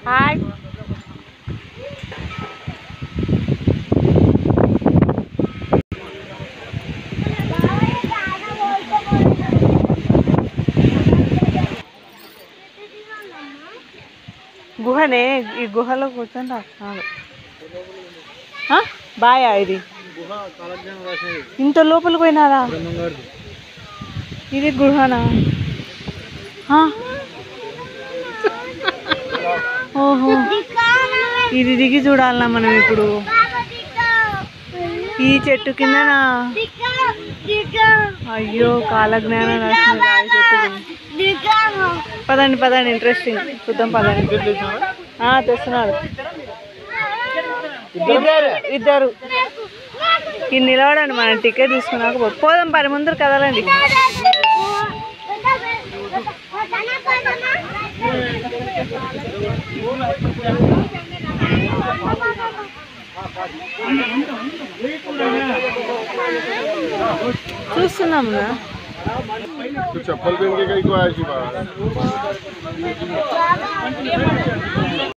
Hi గుహనే ఈ గుహలో కూర్చొని రాస్తున్నాడు బాయా ఇది ఇంత లోపలికి పోయినారా ఇది గుహనా ఆ. ఓహో ఇది దిగి చూడాలనా మనం ఇప్పుడు ఈ చెట్టు కిందనా అయ్యో కాలజ్ఞానం రాసిన రాయి చెట్టు కింద. పదండి పదండి ఇంట్రెస్టింగ్ చూద్దాం పదండి ఆ, తెస్తున్నాడు ఇద్దరు ఇద్దరు ఇది నిలవడండి మనం టికెట్ తీసుకున్నాక పో- పోదాం పని ముందర కదలండి చూస్తున్నాము तू चप्पल पहन के कहीं को आया शिवा